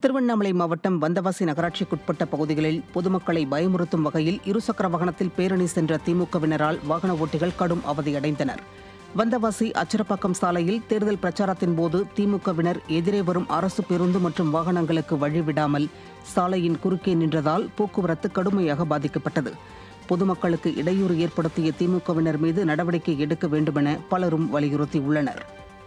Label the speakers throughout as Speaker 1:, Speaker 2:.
Speaker 1: திருவண்ணாமலை மாவட்டம் வந்தவாசி நகராட்சிக்குட்பட்ட பகுதிகளில் பொதுமக்களை பயமுறுத்தும் வகையில் இருசக்கர வாகனத்தில் பேரணி சென்ற திமுகவினரால் வாகன ஓட்டிகள் கடும் அவதியடைந்தனர் வந்தவாசி அச்சரப்பாக்கம் சாலையில் தேர்தல் பிரச்சாரத்தின் போது திமுகவினர் எதிரே வரும் அரசு பேருந்து மற்றும் வாகனங்களுக்கு வழிவிடாமல் சாலையின் குறுக்கே நின்றதால் போக்குவரத்து கடுமையாக பாதிக்கப்பட்டது பொதுமக்களுக்கு இடையூறு ஏற்படுத்திய திமுகவினர் மீது நடவடிக்கை எடுக்க வேண்டுமென பலரும் வலியுறுத்தியுள்ளனர்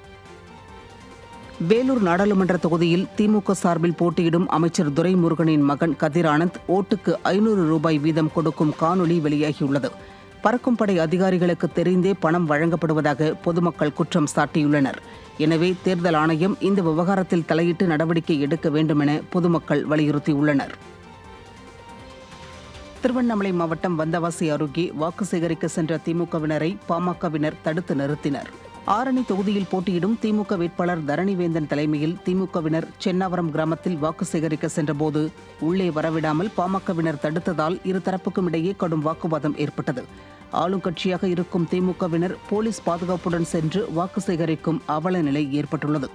Speaker 1: வேலூர் நாடாளுமன்ற தொகுதியில் திமுக சார்பில் போட்டியிடும் அமைச்சர் துரைமுருகனின் மகன் கதிர் ஆனந்த் ஓட்டுக்கு ஐநூறு ரூபாய் வீதம் கொடுக்கும் காணொலி வெளியாகியுள்ளது பறக்கும் படை அதிகாரிகளுக்கு தெரிந்தே பணம் வழங்கப்படுவதாக பொதுமக்கள் குற்றம் சாட்டியுள்ளனர் எனவே தேர்தல் ஆணையம் இந்த விவகாரத்தில் தலையிட்டு நடவடிக்கை எடுக்க வேண்டுமென பொதுமக்கள் வலியுறுத்தியுள்ளனர் திருவண்ணாமலை மாவட்டம் வந்தவாசி அருகே வாக்கு சேகரிக்க சென்ற திமுகவினரை பாமகவினர் தடுத்து நிறுத்தினர் ஆரணி தொகுதியில் போட்டியிடும் திமுக வேட்பாளர் தரணிவேந்தன் தலைமையில் திமுகவினர் சென்னாவரம் கிராமத்தில் வாக்கு சேகரிக்க சென்றபோது உள்ளே வரவிடாமல் பாமகவினர் தடுத்ததால் இருதரப்புக்கும் இடையே கடும் வாக்குவாதம் ஏற்பட்டது ஆளும் கட்சியாக இருக்கும் திமுகவினர் போலீஸ் பாதுகாப்புடன் சென்று வாக்கு சேகரிக்கும் அவல நிலை ஏற்பட்டுள்ளது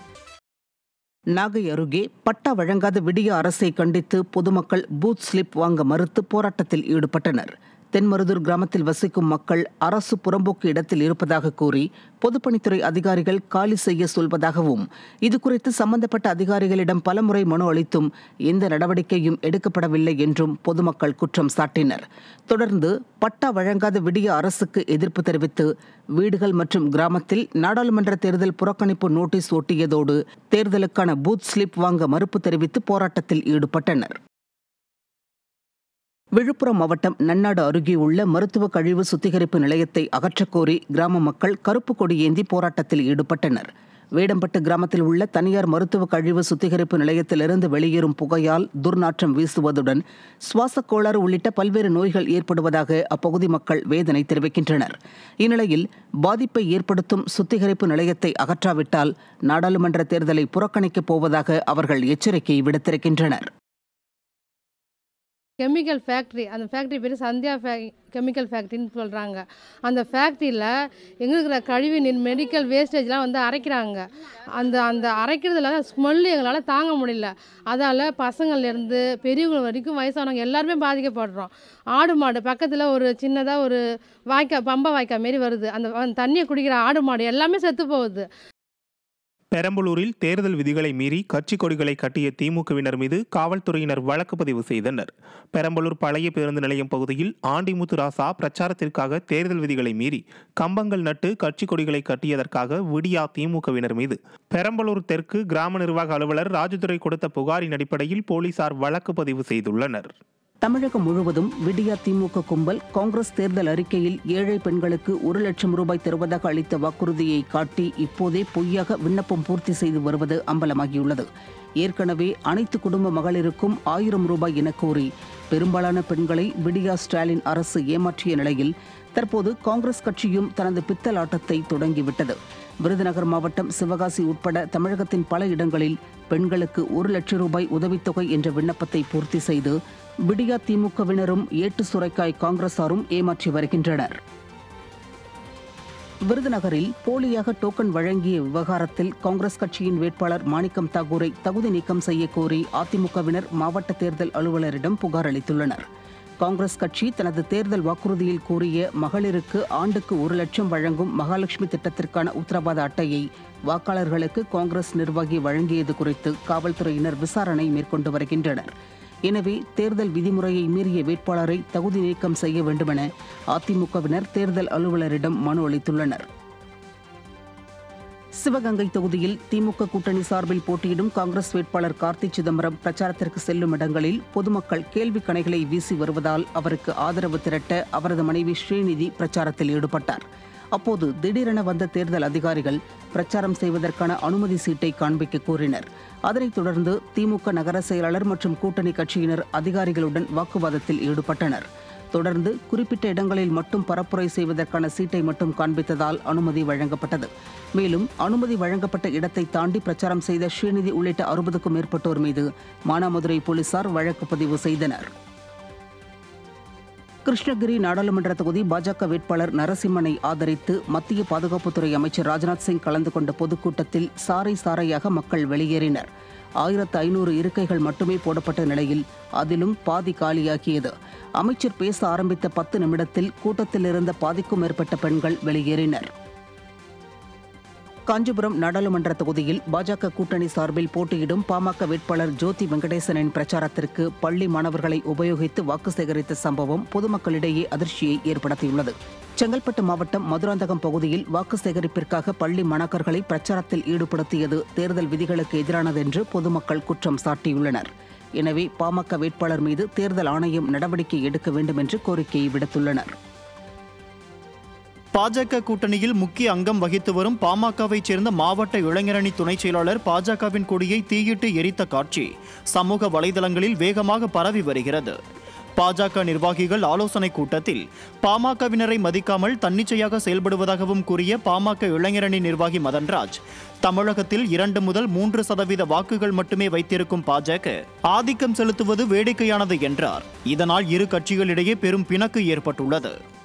Speaker 1: நாகை அருகே பட்டா வழங்காத விடிய அரசை கண்டித்து பொதுமக்கள் பூத் ஸ்லிப் வாங்க மறுத்து போராட்டத்தில் ஈடுபட்டனர் தென்மருதூர் கிராமத்தில் வசிக்கும் மக்கள் அரசு புறம்போக்கு இடத்தில் இருப்பதாக கூறி பொதுப்பணித்துறை அதிகாரிகள் காலி செய்ய சொல்வதாகவும் இதுகுறித்து சம்பந்தப்பட்ட அதிகாரிகளிடம் பலமுறை மனு அளித்தும் எந்த நடவடிக்கையும் எடுக்கப்படவில்லை என்றும் பொதுமக்கள் குற்றம் சாட்டினர் தொடர்ந்து பட்டா வழங்காத விடிய அரசுக்கு எதிர்ப்பு தெரிவித்து வீடுகள் மற்றும் கிராமத்தில் நாடாளுமன்ற தேர்தல் புறக்கணிப்பு நோட்டீஸ் ஒட்டியதோடு தேர்தலுக்கான பூத் ஸ்லிப் வாங்க மறுப்பு தெரிவித்து போராட்டத்தில் ஈடுபட்டனர் விழுப்புரம் மாவட்டம் நன்னாடு அருகே உள்ள மருத்துவ கழிவு சுத்திகரிப்பு நிலையத்தை அகற்றக்கோரி கிராம மக்கள் கருப்பு கொடி ஏந்தி போராட்டத்தில் ஈடுபட்டனர் வேடம்பட்டு கிராமத்தில் உள்ள தனியார் மருத்துவ கழிவு சுத்திகரிப்பு நிலையத்திலிருந்து வெளியேறும் புகையால் துர்நாற்றம் வீசுவதுடன் சுவாசக் கோளாறு உள்ளிட்ட பல்வேறு நோய்கள் ஏற்படுவதாக அப்பகுதி மக்கள் வேதனை தெரிவிக்கின்றனர் இந்நிலையில் பாதிப்பை ஏற்படுத்தும் சுத்திகரிப்பு நிலையத்தை அகற்றாவிட்டால் நாடாளுமன்ற தேர்தலை புறக்கணிக்கப் போவதாக அவர்கள் எச்சரிக்கை விடுத்திருக்கின்றனர்
Speaker 2: கெமிக்கல் ஃபேக்ட்ரி அந்த ஃபேக்ட்ரி பேர் சந்தியா ஃபே கெமிக்கல் ஃபேக்ட்ரின்னு சொல்கிறாங்க அந்த ஃபேக்ட்ரியில் எங்கே இருக்கிற கழிவு நீர் மெடிக்கல் வேஸ்டேஜ்லாம் வந்து அரைக்கிறாங்க அந்த அந்த அரைக்கிறதுல ஸ்மெல்லு எங்களால் தாங்க முடியல அதால் பசங்கள்லேருந்து பெரியவங்க வரைக்கும் வயசானவங்க எல்லாருமே பாதிக்கப்படுறோம் ஆடு மாடு பக்கத்தில் ஒரு சின்னதாக ஒரு வாய்க்கா பம்பை வாய்க்கா மாரி வருது அந்த அந்த தண்ணியை குடிக்கிற ஆடு மாடு எல்லாமே செத்து போகுது
Speaker 3: பெரம்பலூரில் தேர்தல் விதிகளை மீறி கட்சி கொடிகளை கட்டிய திமுகவினர் மீது காவல்துறையினர் வழக்கு பதிவு செய்தனர் பெரம்பலூர் பழைய பேருந்து நிலையம் பகுதியில் ஆண்டிமுத்து ராசா பிரச்சாரத்திற்காக தேர்தல் விதிகளை மீறி கம்பங்கள் நட்டு கட்சி கொடிகளை கட்டியதற்காக விடியா திமுகவினர் மீது பெரம்பலூர் தெற்கு கிராம நிர்வாக அலுவலர் ராஜதுரை கொடுத்த புகாரின் அடிப்படையில் போலீசார் வழக்கு பதிவு செய்துள்ளனர்
Speaker 1: தமிழகம் முழுவதும் விடியா திமுக கும்பல் காங்கிரஸ் தேர்தல் அறிக்கையில் ஏழை பெண்களுக்கு ஒரு லட்சம் ரூபாய் தருவதாக அளித்த வாக்குறுதியை காட்டி இப்போதே பொய்யாக விண்ணப்பம் பூர்த்தி செய்து வருவது அம்பலமாகியுள்ளது ஏற்கனவே அனைத்து குடும்ப மகளிருக்கும் ஆயிரம் ரூபாய் என கூறி பெரும்பாலான பெண்களை விடியா ஸ்டாலின் அரசு ஏமாற்றிய நிலையில் தற்போது காங்கிரஸ் கட்சியும் தனது பித்தலாட்டத்தை தொடங்கிவிட்டது விருதுநகர் மாவட்டம் சிவகாசி உட்பட தமிழகத்தின் பல இடங்களில் பெண்களுக்கு ஒரு லட்சம் ரூபாய் உதவித்தொகை என்ற விண்ணப்பத்தை பூர்த்தி செய்து விடியா திமுகவினரும் ஏட்டு சுரைக்காய் காங்கிரசாரும் ஏமாற்றி வருகின்றனர் விருதுநகரில் போலியாக டோக்கன் வழங்கிய விவகாரத்தில் காங்கிரஸ் கட்சியின் வேட்பாளர் மாணிக்கம் தாகூரை தகுதி நீக்கம் செய்ய கோரி அதிமுகவினர் மாவட்ட தேர்தல் அலுவலரிடம் புகார் அளித்துள்ளனர் காங்கிரஸ் கட்சி தனது தேர்தல் வாக்குறுதியில் கூறிய மகளிருக்கு ஆண்டுக்கு ஒரு லட்சம் வழங்கும் மகாலட்சுமி திட்டத்திற்கான உத்தரவாத அட்டையை வாக்காளர்களுக்கு காங்கிரஸ் நிர்வாகி வழங்கியது குறித்து காவல்துறையினர் விசாரணை மேற்கொண்டு வருகின்றனர் எனவே தேர்தல் விதிமுறையை மீறிய வேட்பாளரை தகுதி நீக்கம் செய்ய வேண்டுமென அதிமுகவினர் தேர்தல் அலுவலரிடம் மனு அளித்துள்ளனர் சிவகங்கை தொகுதியில் திமுக கூட்டணி சார்பில் போட்டியிடும் காங்கிரஸ் வேட்பாளர் கார்த்தி சிதம்பரம் பிரச்சாரத்திற்கு செல்லும் இடங்களில் பொதுமக்கள் கேள்வி கணைகளை வீசி வருவதால் அவருக்கு ஆதரவு திரட்ட அவரது மனைவி ஸ்ரீநிதி பிரச்சாரத்தில் ஈடுபட்டார் அப்போது திடீரென வந்த தேர்தல் அதிகாரிகள் பிரச்சாரம் செய்வதற்கான அனுமதி சீட்டை காண்பிக்க கோரினர் அதனைத் தொடர்ந்து திமுக நகர செயலாளர் மற்றும் கூட்டணி கட்சியினர் அதிகாரிகளுடன் வாக்குவாதத்தில் ஈடுபட்டனர் தொடர்ந்து குறிப்பிட்ட இடங்களில் மட்டும் பரப்புரை செய்வதற்கான சீட்டை மட்டும் காண்பித்ததால் அனுமதி வழங்கப்பட்டது மேலும் அனுமதி வழங்கப்பட்ட இடத்தை தாண்டி பிரச்சாரம் செய்த ஸ்ரீநிதி உள்ளிட்ட அறுபதுக்கும் மேற்பட்டோர் மீது மானாமதுரை போலீசார் வழக்கு பதிவு செய்தனர் கிருஷ்ணகிரி நாடாளுமன்ற தொகுதி பாஜக வேட்பாளர் நரசிம்மனை ஆதரித்து மத்திய பாதுகாப்புத்துறை அமைச்சர் ராஜ்நாத் சிங் கலந்து கொண்ட பொதுக்கூட்டத்தில் சாறை சாறையாக மக்கள் வெளியேறினர் ஆயிரத்து ஐநூறு இருக்கைகள் மட்டுமே போடப்பட்ட நிலையில் அதிலும் பாதி காலியாகியது அமைச்சர் பேச ஆரம்பித்த பத்து நிமிடத்தில் கூட்டத்தில் இருந்த பாதிக்கும் மேற்பட்ட பெண்கள் வெளியேறினர் காஞ்சிபுரம் நாடாளுமன்ற தொகுதியில் பாஜக கூட்டணி சார்பில் போட்டியிடும் பாமக வேட்பாளர் ஜோதி வெங்கடேசனின் பிரச்சாரத்திற்கு பள்ளி மாணவர்களை உபயோகித்து வாக்கு சேகரித்த சம்பவம் பொதுமக்களிடையே அதிர்ச்சியை ஏற்படுத்தியுள்ளது செங்கல்பட்டு மாவட்டம் மதுராந்தகம் பகுதியில் வாக்கு சேகரிப்பிற்காக பள்ளி மாணாக்கர்களை பிரச்சாரத்தில் ஈடுபடுத்தியது தேர்தல் விதிகளுக்கு எதிரானது என்று பொதுமக்கள் குற்றம் சாட்டியுள்ளனர் எனவே பாமக வேட்பாளர் மீது தேர்தல் ஆணையம் நடவடிக்கை எடுக்க வேண்டும் என்று கோரிக்கையை விடுத்துள்ளனர்
Speaker 4: பாஜக கூட்டணியில் முக்கிய அங்கம் வகித்து வரும் பாமகவைச் சேர்ந்த மாவட்ட இளைஞரணி துணைச் செயலாளர் பாஜகவின் கொடியை தீயிட்டு எரித்த காட்சி சமூக வலைதளங்களில் வேகமாக பரவி வருகிறது பாஜக நிர்வாகிகள் ஆலோசனைக் கூட்டத்தில் பாமகவினரை மதிக்காமல் தன்னிச்சையாக செயல்படுவதாகவும் கூறிய பாமக இளைஞரணி நிர்வாகி மதன்ராஜ் தமிழகத்தில் இரண்டு முதல் மூன்று சதவீத வாக்குகள் மட்டுமே வைத்திருக்கும் பாஜக ஆதிக்கம் செலுத்துவது வேடிக்கையானது என்றார் இதனால் இரு கட்சிகளிடையே பெரும் பிணக்கு ஏற்பட்டுள்ளது